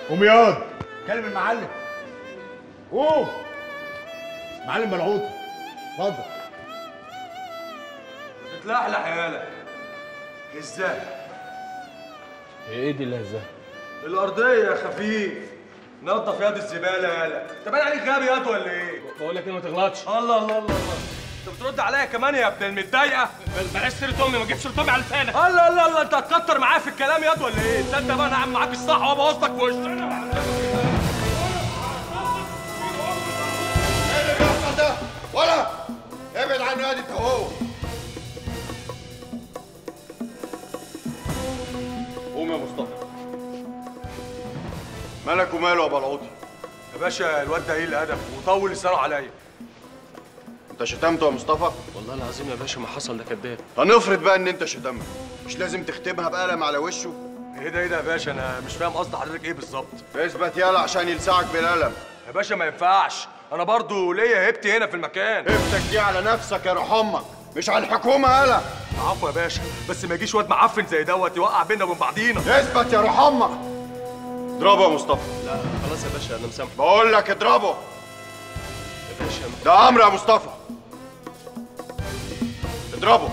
قوم ياض كلم المعلم قوم معلم ملعوط اتفضل تتلحلح يالا ازاي ايه دي اللي هزها الارضيه يا خفيف نظف يد الزباله يالا انت باين عليك غبي ياض ولا ايه بقول لك ايه ما تغلطش الله الله الله الله انت بترد عليا كمان يا ابن المتضايقه بلاش سيره امي ما تجيبش سيره امي على لسانك الله الله الله انت هتكتر معايا في الكلام ياض ولا ايه تصدق بقى انا عم معاك الصح وابوظ لك في وشك ايه اللي بيحصل ده ولا ابعد عنه يا دي انت وهو قوم يا مصطفى مالك وماله يا بلعوطي يا باشا الواد ده ايه الادب وطول لسانه عليا انت شتمته يا مصطفى والله العظيم يا باشا ما حصل ده كداب هنفرض بقى ان انت شتمته مش لازم تختمها بقلم على وشه ايه ده ايه ده يا باشا انا مش فاهم قصد حضرتك ايه بالظبط اثبت يلا عشان يلسعك بالقلم يا باشا ما ينفعش انا برضو ليا هيبتي هنا في المكان هبتك دي على نفسك يا روح امك مش على الحكومه يلا عفوا يا باشا بس ما يجيش واد معفن زي دوت يوقع بينا وبين بعضينا اثبت يا روح امك اضربه يا مصطفى لا خلاص يا باشا انا مسامح بقول لك اضربه يا باشا ده امر يا مصطفى اضربه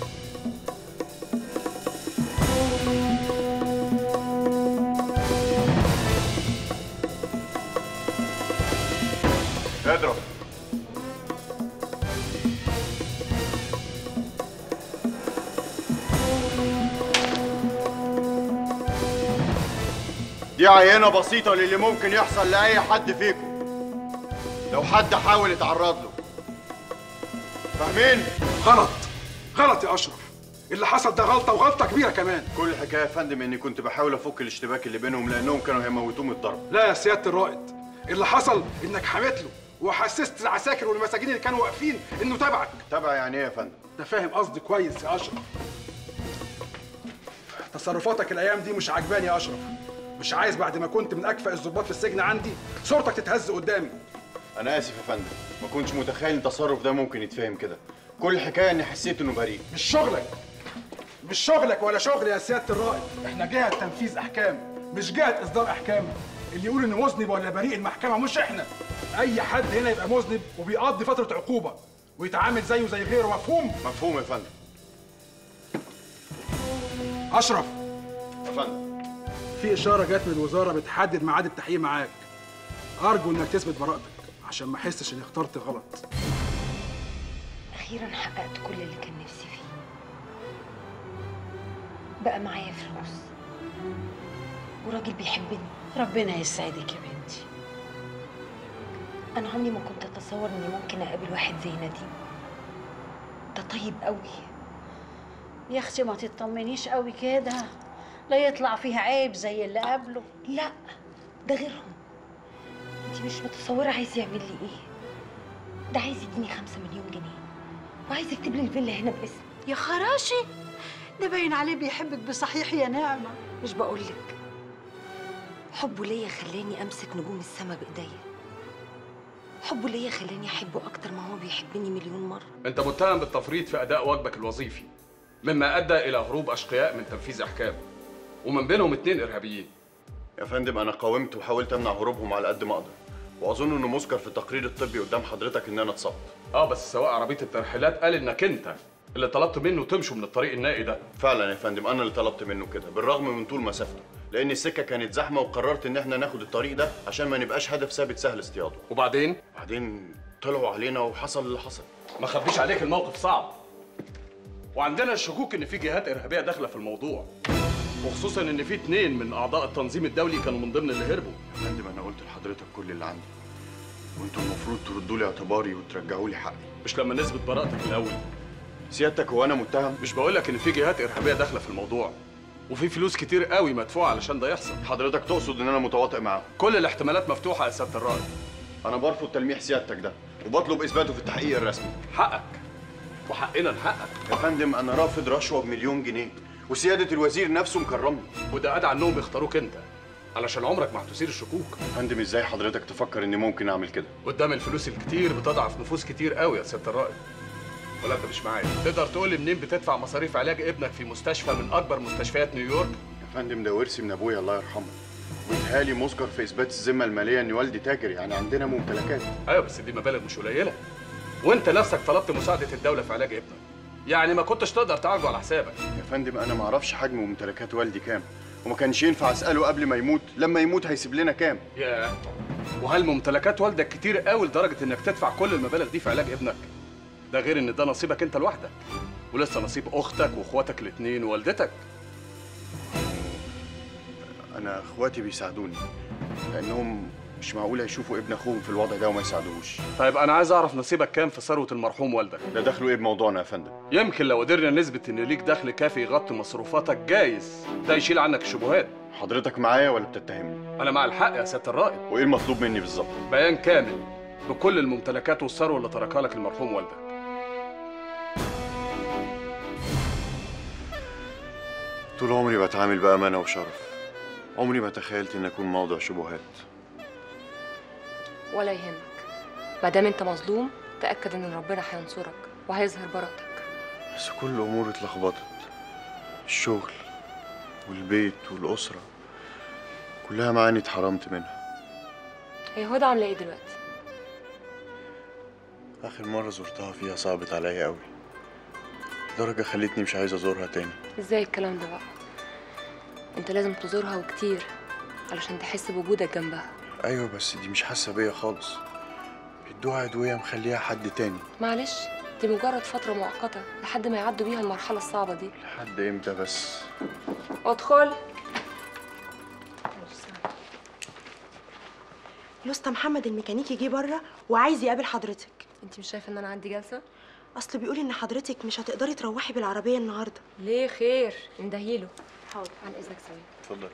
اضرب دي عينة بسيطة للي ممكن يحصل لأي حد فيكم لو حد حاول يتعرض له فاهمين؟ غلط غلط يا اشرف اللي حصل ده غلطه وغلطه كبيره كمان كل الحكاية يا فندم إني كنت بحاول أفك الاشتباك اللي بينهم لأنهم كانوا هيموتوه من الضرب لا يا سياده الرائد اللي حصل انك حميت له وحسست العساكر والمساجين اللي كانوا واقفين انه تبعك تابع يعني إيه يا فندم؟ انت فاهم قصدي كويس يا اشرف تصرفاتك الايام دي مش عجباني يا اشرف مش عايز بعد ما كنت من اكفأ الضباط في السجن عندي صورتك تتهز قدامي أنا آسف يا فندم ما كنتش متخيل إن التصرف ده ممكن يتفهم كده كل الحكاية إني حسيت إنه بريء مش شغلك مش شغلك ولا شغل يا سياده الرائد احنا جهه تنفيذ احكام مش جهه اصدار احكام اللي يقول انه مذنب ولا بريء المحكمه مش احنا اي حد هنا يبقى مذنب وبيقضي فتره عقوبه ويتعامل زيه زي غيره مفهوم مفهوم يا فندم اشرف يا فندم في اشاره جت من الوزاره بتحدد ميعاد التحقيق معاك ارجو انك تثبت براءتك عشان ما احسش اني اخترت غلط أخيرا حققت كل اللي كان نفسي فيه بقى معايا فلوس وراجل بيحبني ربنا يسعدك يا بنتي أنا عمري ما كنت أتصور إني ممكن أقابل واحد زي نديم ده طيب قوي يا اختي ما تطمنيش قوي كده لا يطلع فيها عيب زي اللي قبله لا ده غيرهم انت مش متصورة عايز يعمل لي ايه ده عايز يديني خمسة مليون جنيه وعايز يكتب لي الفيلا هنا باسمي يا خراشي ده باين عليه بيحبك بصحيح يا نعمة مش بقولك حبه ليا خلاني امسك نجوم السما بايديا حبه ليا خلاني احبه اكتر ما هو بيحبني مليون مره انت متهم بالتفريط في اداء واجبك الوظيفي مما ادى الى هروب اشقياء من تنفيذ احكام ومن بينهم اتنين ارهابيين يا فندم أنا قاومت وحاولت أمنع هروبهم على قد ما أقدر وأظن إنه مذكر في التقرير الطبي قدام حضرتك إن أنا اتصبت اه بس سواق عربيه الترحيلات قال انك انت اللي طلبت منه تمشوا من الطريق النائي ده فعلا يا فندم انا اللي طلبت منه كده بالرغم من طول مسافته لان السكه كانت زحمه وقررت ان احنا ناخد الطريق ده عشان ما نبقاش هدف ثابت سهل اصطياده وبعدين بعدين طلعوا علينا وحصل اللي حصل ما خبيش عليك الموقف صعب وعندنا الشكوك ان في جهات ارهابيه داخله في الموضوع وخصوصا ان في اتنين من اعضاء التنظيم الدولي كانوا من ضمن اللي هربوا يا فندم انا قلت لحضرتك كل اللي عندي وانتوا المفروض تردوا لي اعتباري وترجعوا لي حقي مش لما نثبت براءتك الاول سيادتك هو انا متهم مش بقول لك ان في جهات ارهابيه داخله في الموضوع وفي فلوس كتير قوي مدفوعه علشان ده يحصل حضرتك تقصد ان انا متواطئ معاهم كل الاحتمالات مفتوحه يا سياده الرائد انا برفض تلميح سيادتك ده وبطلب اثباته في التحقيق الرسمي حقك وحقنا نحقق يا فندم انا رافض رشوه بمليون جنيه وسياده الوزير نفسه مكرمني وده ادعى انهم يختاروك انت علشان عمرك ما هتثير الشكوك يا فندم ازاي حضرتك تفكر اني ممكن اعمل كده قدام الفلوس الكتير بتضعف نفوس كتير قوي يا سياده الرائد ولا انت مش معايا تقدر تقول لي منين بتدفع مصاريف علاج ابنك في مستشفى من اكبر مستشفيات نيويورك يا فندم ده ورثي من ابويا الله يرحمه ويتهيألي مذكر في اثبات الذمه الماليه ان والدي تاجر يعني عندنا ممتلكات ايوه بس دي مبالغ مش قليله وانت نفسك طلبت مساعده الدوله في علاج ابنك يعني ما كنتش تقدر تعالجه على حسابك يا فندم انا ما اعرفش حجم ممتلكات والدي كام وما كانش ينفع اساله قبل ما يموت لما يموت هيسيب لنا كام يا وهل ممتلكات والدك كتير قوي لدرجه انك تدفع كل المبالغ دي في علاج ابنك ده غير ان ده نصيبك انت لوحدك ولسه نصيب اختك واخواتك الاثنين ووالدتك انا اخواتي بيساعدوني لانهم مش معقول هيشوفوا ابن اخوهم في الوضع ده وما يساعدوهوش طيب انا عايز اعرف نصيبك كام في ثروه المرحوم والدك ده دخله ايه بموضوعنا يا فندم يمكن لو قدرنا نثبت ان ليك دخل كافي يغطي مصروفاتك جايز ده يشيل عنك الشبهات حضرتك معايا ولا بتتهمني انا مع الحق يا سياده الرائد وايه المطلوب مني بالظبط بيان كامل بكل الممتلكات والثروه اللي تركها لك المرحوم والدك طول عمري بتعامل بامانه وشرف عمري ما تخيلت ان اكون موضع شبهات ولا يهمك ما دام انت مظلوم تاكد ان ربنا هينصرك وهيظهر براءتك بس كل الامور اتلخبطت الشغل والبيت والاسره كلها معاني اتحرمت منها هي هدى عامله ايه دلوقتي اخر مره زرتها فيها صعبت عليا قوي لدرجه خلتني مش عايز ازورها تاني ازاي الكلام ده بقى انت لازم تزورها وكتير علشان تحس بوجودك جنبها ايوه بس دي مش حاسه بيا خالص بيدوها ادويه مخليها حد تاني معلش دي مجرد فتره مؤقته لحد ما يعدوا بيها المرحله الصعبه دي لحد امتى بس ادخل الأسطى محمد الميكانيكي جه بره وعايز يقابل حضرتك انت مش شايفه ان انا عندي جلسه اصل بيقول ان حضرتك مش هتقدري تروحي بالعربيه النهارده ليه خير اندهيله حاضر عن اذنك ثواني اتفضل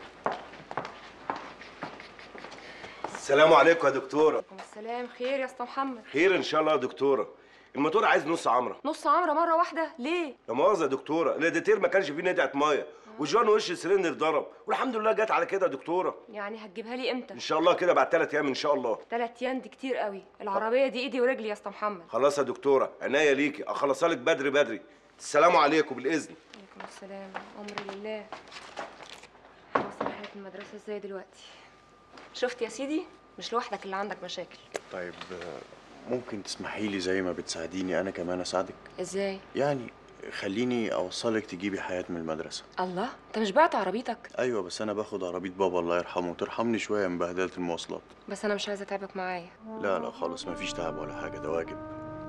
السلام عليكم يا دكتورة عليكم السلام خير يا اسطى محمد خير ان شاء الله يا دكتورة الموتور عايز نص عمرة نص عمره مره واحده ليه لا مؤاخذة يا دكتورة الاديتير ما كانش فيه ندعة مية وجوان وش السلندر ضرب والحمد لله جت على كده يا دكتورة يعني هتجيبها لي امتى ان شاء الله كده بعد ثلاث ايام ان شاء الله تلات ايام دي كتير قوي العربيه دي ايدي ورجلي يا اسطى محمد خلاص يا دكتورة عناية ليكي اخلصها لك بدري بدري السلام عليكم بالاذن عليكم السلام امري لله هوصل حياة المدرسه ازاي دلوقتي شفت يا سيدي مش لوحدك اللي عندك مشاكل طيب آه، ممكن تسمحي لي زي ما بتساعديني انا كمان اساعدك ازاي يعني خليني اوصلك تجيبي حياة من المدرسة الله انت مش بعت عربيتك ايوه بس انا باخد عربية بابا الله يرحمه ترحمني شوية من بهدلة المواصلات بس انا مش عايزه اتعبك معايا لا لا خالص مفيش تعب ولا حاجة ده واجب